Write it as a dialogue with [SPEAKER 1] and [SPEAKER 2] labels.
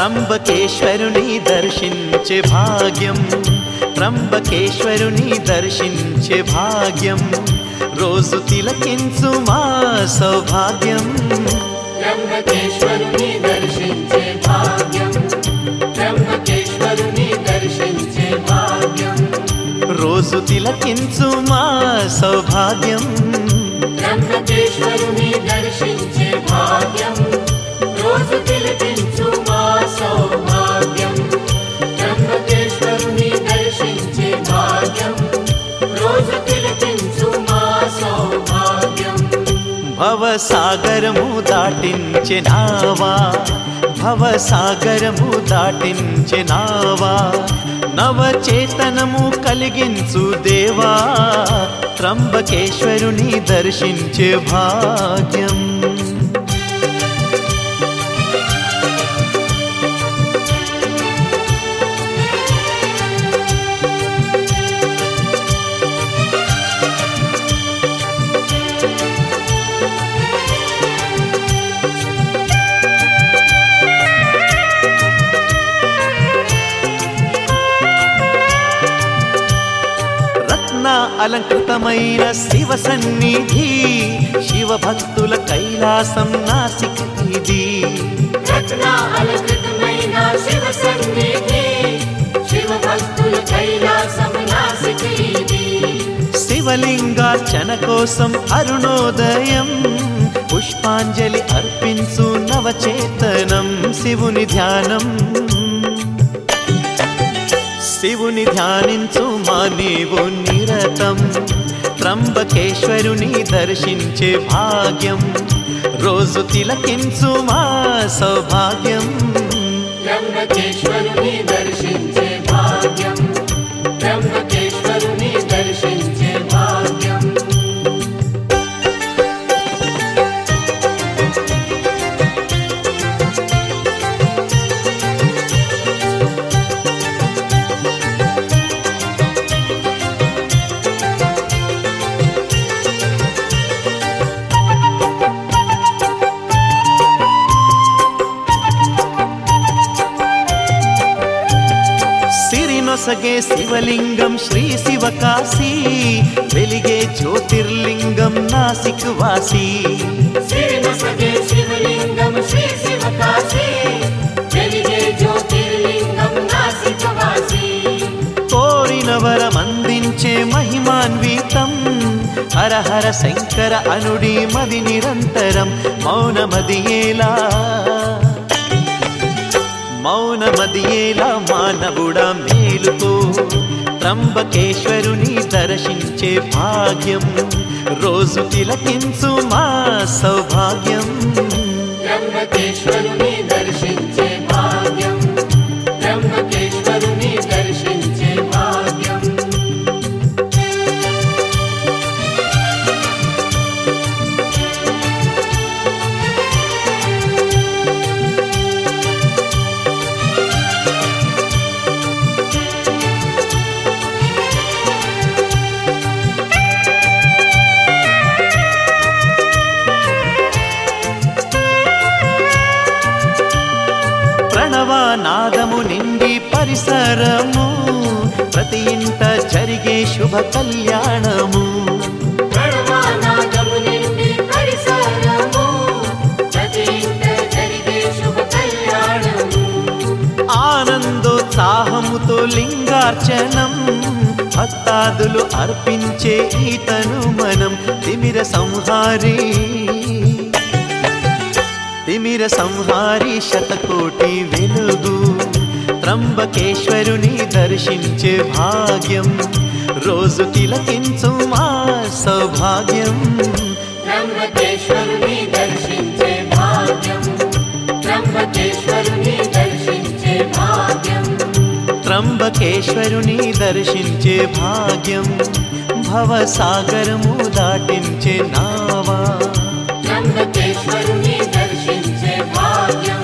[SPEAKER 1] త్రంబకేశ్వరుని దర్శించే భాగ్యం త్రంబకేశ్వరుని దర్శించే భాగ్యం రోజు తిలకించు మా సౌభాగ్యం
[SPEAKER 2] త్ర్యంబకేశ్వరుని దర్శించే భాగ్యం త్ర్యంబకేశ్వరుని దర్శించే భాగ్యం
[SPEAKER 1] రోజు తిలకించు మా సౌభాగ్యం
[SPEAKER 2] త్ర్యంబకేశ్వరుని దర్శించే భాగ్యం రోజు తిలకించు మా సౌభాగ్యం త్ర్యంబకేశ్వరుని దర్శించే భాగ్యం రోజు తిలకించు మా సౌభాగ్యం
[SPEAKER 1] భవసాగరము దాటించె నావా భవసాగరము దాటించె నావా నవచేతనము కలిగించు దేవా త్రంబకేశ్వరుని దర్శించే భాగ్యం రత్న అలంకృతమైన శివ సన్నిధి శివ భక్తుల కైలాసం నాసిక్ ఇది
[SPEAKER 2] రత్న అలంకృతమైన శివ సన్నిధి శివ భక్తుల కైలాసం నాసికీది
[SPEAKER 1] శివలింగార్చన కోసం అరుణోదయం పుష్పాంజలి అర్పించు నవచేతనం శివుని ధ్యానం శివుని ధ్యానించు మా నీవు నిరతం త్రంబకేశ్వరుని దర్శించే భాగ్యం రోజు తిలకించు మా సౌభాగ్యం
[SPEAKER 2] త్ర్యంబకేశ్వరుని దర్శించే భాగ్యం త్ర్యంబకేశ్వరుని దర్శించే భాగ్యం
[SPEAKER 1] సిరినొసగే శివలింగం శ్రీ శివ కాశీ వెలిగే జ్యోతిర్లింగం నాసిక్ వాసి
[SPEAKER 2] శ్రీనసగే శివలింగం శ్రీ శివ కాశీ వెలిగే జ్యోతిర్లింగం నాసికవాసి
[SPEAKER 1] కోరిన వరమందించే మహిమాన్వితం హర హర శంకర అనుడి మది నిరంతరం మౌనమదియేలా మౌనమదియేలా మానవుడా మేలుకో త్రంబకేశ్వరుని దర్శించే భాగ్యం రోజు తిలకించు మా సౌభాగ్యం
[SPEAKER 2] త్ర్యంబకేశ్వరుని దర్శించే భాగ్యం త్ర్యంబకేశ్వరుని దర్శించే భాగ్యం
[SPEAKER 1] ప్రణవనాదము నిండి పరిసరము ప్రతి ఇంట జరిగే శుభ కళ్యాణము
[SPEAKER 2] ప్రణవానాదము నిండి పరిసరము ప్రతి ఇంట జరిగే శుభ కళ్యాణము
[SPEAKER 1] ఆనందోత్సాహముతో లింగార్చనం భక్తాదులు అర్పించే ఈతను మనం తిమిర సంహారి తిమిర సంహారి శతకోటి వెలుగు త్రంబకేశ్వరుని దర్శించే భాగ్యం రోజు తిలకించు మా సౌభాగ్యం
[SPEAKER 2] త్ర్యంబకేశ్వరుని దర్శించే భాగ్యం త్ర్యంబకేశ్వరుని దర్శించే భాగ్యం
[SPEAKER 1] త్రంబకేశ్వరుని దర్శించే భాగ్యం భవసాగరము దాటించే నావా
[SPEAKER 2] త్ర్యంబకేశ్వరుని దర్శించే భాగ్యం